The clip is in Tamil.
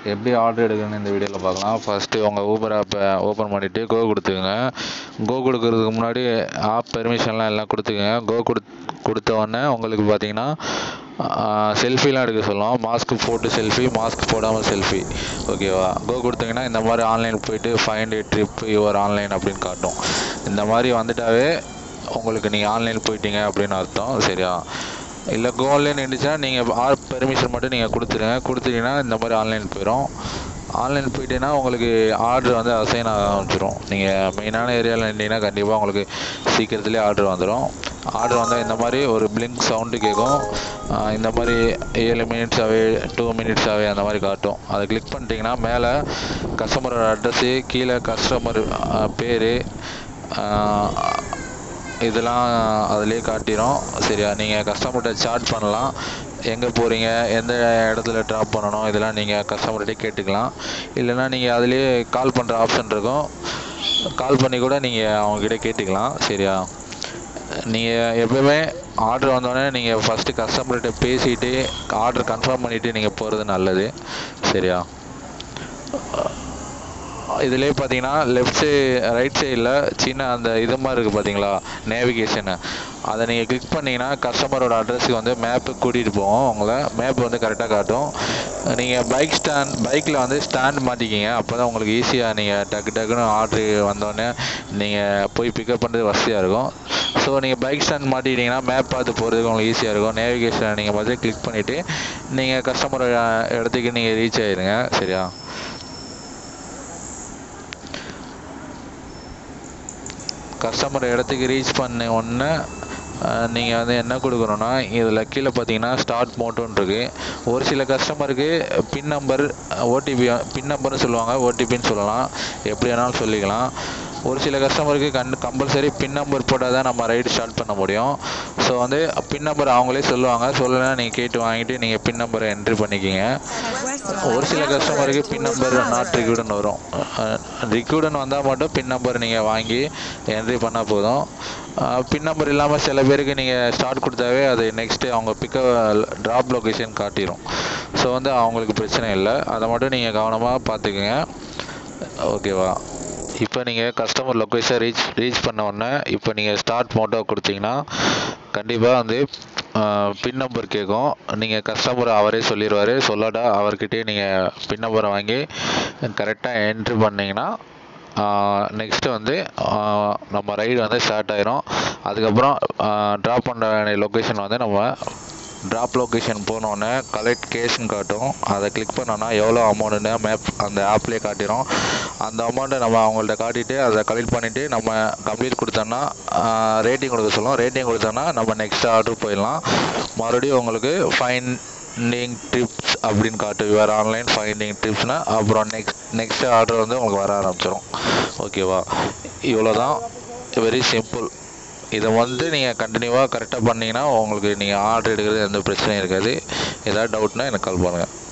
எப்படி ஆர்டர் எடுக்கணும்னு இந்த வீடியோவில் பார்க்கலாம் ஃபஸ்ட்டு உங்கள் ஊபர் ஆப்பை ஓப்பன் பண்ணிவிட்டு கோ கொடுத்துக்கோங்க கோ கொடுக்கறதுக்கு முன்னாடி ஆப் பெர்மிஷன்லாம் எல்லாம் கொடுத்துக்கோங்க கோ கொடு கொடுத்த உடனே உங்களுக்கு பார்த்தீங்கன்னா செல்ஃபிலாம் எடுக்க சொல்லும் மாஸ்க் போட்டு செல்ஃபி மாஸ்க் போடாமல் செல்ஃபி ஓகேவா கோ கொடுத்தீங்கன்னா இந்த மாதிரி ஆன்லைன் போயிட்டு ஃபைண்ட் ட்ரிப் யுவர் ஆன்லைன் அப்படின்னு காட்டும் இந்த மாதிரி வந்துட்டாவே உங்களுக்கு நீங்கள் ஆன்லைன் போயிட்டீங்க அப்படின்னு அர்த்தம் சரியா இல்லை கோ ஆன்லைன் இருந்துச்சுன்னா நீங்கள் ஆர் பெர்மிஷன் மட்டும் நீங்கள் கொடுத்துருங்க கொடுத்துட்டீங்கன்னா இந்த மாதிரி ஆன்லைன் போயிடும் ஆன்லைன் போயிட்டீங்கன்னா உங்களுக்கு ஆர்டர் வந்து அசைன் ஆக ஆரம்பிச்சிடும் நீங்கள் மெயினான ஏரியாவில் இருந்தீங்கன்னா கண்டிப்பாக உங்களுக்கு சீக்கிரத்துலேயே ஆர்டர் வந்துடும் ஆர்டர் வந்தால் இந்த மாதிரி ஒரு பிளிங்க் சவுண்டு கேட்கும் ஆஹ் இந்த மாதிரி ஏழு மினிட்ஸ் ஆகவே டூ மினிட்ஸ் ஆகவே அந்த மாதிரி காட்டும் அதை கிளிக் பண்ணிட்டீங்கன்னா மேலே கஸ்டமரோட அட்ரஸ்ஸு கீழே கஸ்டமர் பேர் இதெல்லாம் அதிலே காட்டிடும் சரியா நீங்கள் கஸ்டமர்கிட்ட சார்ட் பண்ணலாம் எங்கே போகிறீங்க எந்த இடத்துல ட்ராப் பண்ணணும் இதெல்லாம் நீங்கள் கஸ்டமர்கிட்டே கேட்டுக்கலாம் இல்லைன்னா நீங்கள் அதிலேயே கால் பண்ணுற ஆப்ஷன் இருக்கும் கால் பண்ணி கூட நீங்கள் அவங்கக்கிட்ட கேட்டுக்கலாம் சரியா நீங்கள் எப்பவுமே ஆர்டர் வந்தோடனே நீங்கள் ஃபஸ்ட்டு கஸ்டமர்கிட்ட பேசிட்டு ஆர்டர் கன்ஃபார்ம் பண்ணிவிட்டு நீங்கள் போகிறது நல்லது சரியா இதுலேயே பார்த்தீங்கன்னா லெஃப்ட் சைடு ரைட் சைடில் சின்ன அந்த இது மாதிரி இருக்குது பார்த்தீங்களா நேவிகேஷனு அதை நீங்கள் கிளிக் பண்ணிங்கன்னா கஸ்டமரோட அட்ரஸுக்கு வந்து மேப்பு கூட்டிகிட்டு போகும் உங்களை மேப் வந்து கரெக்டாக காட்டும் நீங்கள் பைக் ஸ்டாண்ட் பைக்கில் வந்து ஸ்டாண்ட் மாட்டிக்கிங்க அப்போ தான் உங்களுக்கு ஈஸியாக நீங்கள் டக்கு டக்குன்னு ஆர்டரு வந்தோடனே நீங்கள் போய் பிக்கப் பண்ணுறது வசதியாக இருக்கும் ஸோ நீங்கள் பைக் ஸ்டாண்ட் மாட்டிக்கிட்டிங்கன்னா மேப் பார்த்து போகிறதுக்கு உங்களுக்கு ஈஸியாக இருக்கும் நேவிகேஷனை நீங்கள் பார்த்து கிளிக் பண்ணிவிட்டு நீங்கள் கஸ்டமர் இடத்துக்கு நீங்கள் ரீச் ஆகிடுங்க சரியா கஸ்டமர் இடத்துக்கு ரீச் பண்ண உடனே நீங்கள் வந்து என்ன கொடுக்கணுன்னா இதில் கீழே பார்த்தீங்கன்னா ஸ்டார்ட் மோட்டோன்னு இருக்குது ஒரு சில கஸ்டமருக்கு பின் நம்பர் ஓடிபி பின் நம்பர்னு சொல்லுவாங்க ஓடிபின்னு சொல்லலாம் எப்படி வேணாலும் சொல்லிக்கலாம் ஒரு சில கஸ்டமருக்கு கண் கம்பல்சரி பின் நம்பர் போட்டால் தான் நம்ம ரைடு ஸ்டார்ட் பண்ண முடியும் ஸோ வந்து பின் நம்பர் அவங்களே சொல்லுவாங்க சொல்லலைன்னா நீங்கள் கேட்டு வாங்கிட்டு நீங்கள் பின் நம்பரை என்ட்ரி பண்ணிக்கிங்க ஒரு சில கஸ்டமருக்கு பின் நம்பர் நாட் ரிக்யூடன் வரும் ரிக்யூடன் வந்தால் மட்டும் பின் நம்பர் நீங்கள் வாங்கி என்ட்ரி பண்ணால் போதும் பின் நம்பர் இல்லாமல் சில பேருக்கு நீங்கள் ஸ்டார்ட் கொடுத்தாவே அது நெக்ஸ்ட்டு அவங்க பிக்கப் ட்ராப் லொக்கேஷன் காட்டிடும் ஸோ வந்து அவங்களுக்கு பிரச்சனை இல்லை அதை மட்டும் நீங்கள் கவனமாக பார்த்துக்குங்க ஓகேவா இப்போ நீங்கள் கஸ்டமர் லொக்கேஷன் ரீச் ரீச் பண்ண உடனே இப்போ நீங்கள் ஸ்டார்ட் மோட்டோ கொடுத்தீங்கன்னா கண்டிப்பாக வந்து பின் நம்பர் கேட்கும் நீங்கள் கஸ்டமர் அவரே சொல்லிடுவார் சொல்லாட்டா அவர்கிட்டயே நீங்கள் பின் நம்பரை வாங்கி கரெக்டாக என்ட்ரி பண்ணிங்கன்னா நெக்ஸ்ட்டு வந்து நம்ம ரைடு வந்து ஸ்டார்ட் ஆயிரும் அதுக்கப்புறம் ட்ராப் பண்ணுற வேண்டிய லொக்கேஷன் வந்து நம்ம ட்ராப் லொக்கேஷன் போனோடனே கலெக்ட் கேஷ்னு காட்டும் அதை கிளிக் பண்ணோன்னா எவ்வளோ அமௌண்ட்டுன்னு மேப் அந்த ஆப்லேயே காட்டிடும் அந்த அமௌண்ட்டை நம்ம அவங்கள்ட்ட காட்டிட்டு அதை கலெக்ட் பண்ணிவிட்டு நம்ம கம்ப்ளீட் கொடுத்தோன்னா ரேட்டிங் கொடுக்க சொல்லுவோம் ரேட்டிங் கொடுத்தோன்னா நம்ம நெக்ஸ்ட் ஆர்டர் போயிடலாம் மறுபடியும் உங்களுக்கு ஃபைண்டிங் டிப்ஸ் அப்படின்னு காட்டு வேறு ஆன்லைன் ஃபைண்டிங் டிப்ஸ்னால் அப்புறம் நெக்ஸ்ட் நெக்ஸ்ட் ஆர்டர் வந்து உங்களுக்கு வர ஆரம்பிச்சிடும் ஓகேவா இவ்வளோ தான் வெரி சிம்பிள் இதை வந்து நீங்கள் கண்டினியூவாக கரெக்டாக பண்ணிங்கன்னா உங்களுக்கு நீங்கள் ஆர்டர் எடுக்கிறது எந்த பிரச்சனையும் இருக்காது ஏதாவது டவுட்னா எனக்கு கால் பண்ணுங்கள்